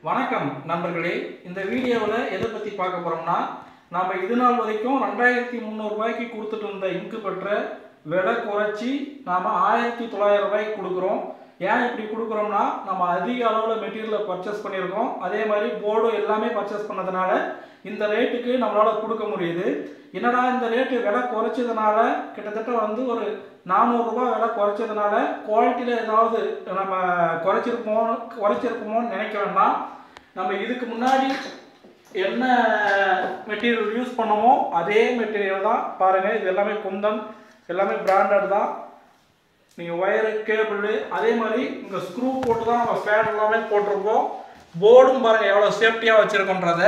வணக்கம் நண்பர்களே இந்த வீடியோவில் எதை பற்றி பார்க்க போகிறோம்னா நம்ம இது நாள் வரைக்கும் ரெண்டாயிரத்தி முந்நூறுபாய்க்கு கொடுத்துட்டு இருந்த இங்கு பெற்ற விலை குறைச்சி நாம் ஆயிரத்தி தொள்ளாயிரம் ரூபாய்க்கு கொடுக்குறோம் ஏன் இப்படி கொடுக்குறோம்னா நம்ம அதிக அளவில் மெட்டீரியலை பர்ச்சேஸ் பண்ணியிருக்கோம் அதே மாதிரி போர்டு எல்லாமே பர்ச்சேஸ் பண்ணதுனால இந்த ரேட்டுக்கு நம்மளால் கொடுக்க முடியுது என்னடா இந்த ரேட்டு விலை குறைச்சதுனால கிட்டத்தட்ட வந்து ஒரு நானூறுரூபா விலை குறைச்சதுனால குவாலிட்டியில் ஏதாவது நம்ம குறைச்சிருப்போம் குறைச்சிருப்போமோன்னு நினைக்க வேண்டாம் நம்ம இதுக்கு முன்னாடி என்ன மெட்டீரியல் யூஸ் பண்ணமோ அதே மெட்டீரியல் தான் பாருங்கள் இது எல்லாமே குந்தன் எல்லாமே பிராண்டட் தான் நீங்கள் ஒயரு கேபிள் அதே மாதிரி இங்கே ஸ்க்ரூ போட்டு தான் நம்ம ஃபேன் எல்லாமே போட்டிருப்போம் போர்டும் பாருங்கள் எவ்வளோ சேஃப்டியாக வச்சுருக்கோன்றத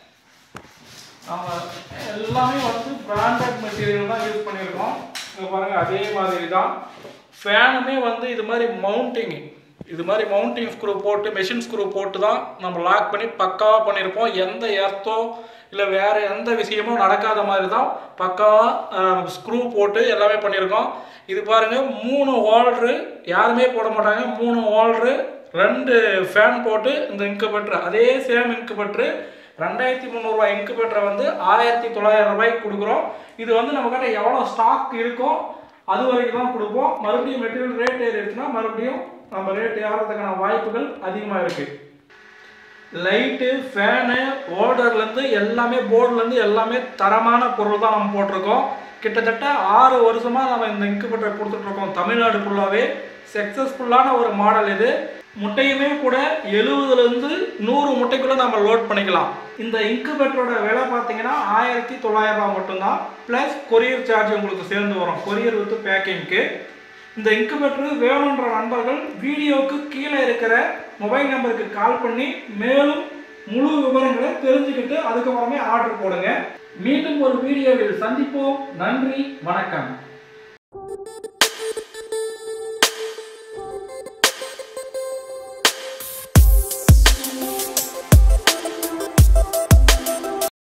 நம்ம எல்லாமே வந்து பிராண்டட் மெட்டீரியல் தான் யூஸ் பண்ணியிருக்கோம் இங்கே பாருங்கள் அதே மாதிரி தான் ஃபேனுமே வந்து இது மாதிரி மவுண்டிங் இது மாதிரி மவுண்டிங் ஸ்க்ரூ போட்டு மெஷின் ஸ்க்ரூ போட்டு தான் நம்ம லாக் பண்ணி பக்காவாக பண்ணியிருப்போம் எந்த எர்த்தோ இல்லை வேறு எந்த விஷயமும் நடக்காத மாதிரி தான் பக்காவாக ஸ்க்ரூ போட்டு எல்லாமே பண்ணியிருக்கோம் இது பாருங்கள் மூணு ஹோல்ட்ரு யாருமே போட மாட்டாங்க மூணு ஹோல்ட்ரு ரெண்டு ஃபேன் போட்டு இந்த இன்குபேட்டர் அதே சேம் இன்குபேட்டர் ரெண்டாயிரத்தி முந்நூறுரூவா இன்குபேட்டரை வந்து ஆயிரத்தி தொள்ளாயிரம் ரூபாய்க்கு கொடுக்குறோம் இது வந்து நம்மக்கிட்ட எவ்வளோ ஸ்டாக் இருக்கோ அது வரைக்கும் தான் கொடுப்போம் மறுபடியும் மெட்டீரியல் ரேட் ஏறிடுச்சுன்னா மறுபடியும் நம்ம ரேட் ஏறதுக்கான வாய்ப்புகள் அதிகமாக இருக்குது லைட்டு ஃபேனு ஓர்டர்லேருந்து எல்லாமே போர்டுலேருந்து எல்லாமே தரமான பொருள் தான் நம்ம போட்டிருக்கோம் கிட்டத்தட்ட ஆறு வருஷமாக நம்ம இந்த இன்குபேட்டர் கொடுத்துட்ருக்கோம் தமிழ்நாடு ஃபுல்லாகவே சக்ஸஸ்ஃபுல்லான ஒரு மாடல் இது முட்டையுமே கூட எழுபதுலேருந்து நூறு முட்டைக்குள்ளே நம்ம லோட் பண்ணிக்கலாம் இந்த இன்குபேட்டரோட விலை பார்த்தீங்கன்னா ஆயிரத்தி தொள்ளாயிரம் ரூபாய் மட்டும்தான் ப்ளஸ் கொரியர் சார்ஜ் உங்களுக்கு சேர்ந்து வரும் கொரியர் வித் பேக்கிங்க்கு இந்த இன்குபேட்டர் வேணுன்ற நண்பர்கள் வீடியோவுக்கு கீழே இருக்கிற மொபைல் நம்பருக்கு கால் பண்ணி மேலும் முழு விவரங்களை தெரிஞ்சுக்கிட்டு அதுக்கப்புறமே ஆர்டர் போடுங்க மீண்டும் ஒரு வீடியோவில் சந்திப்போம் நன்றி வணக்கம்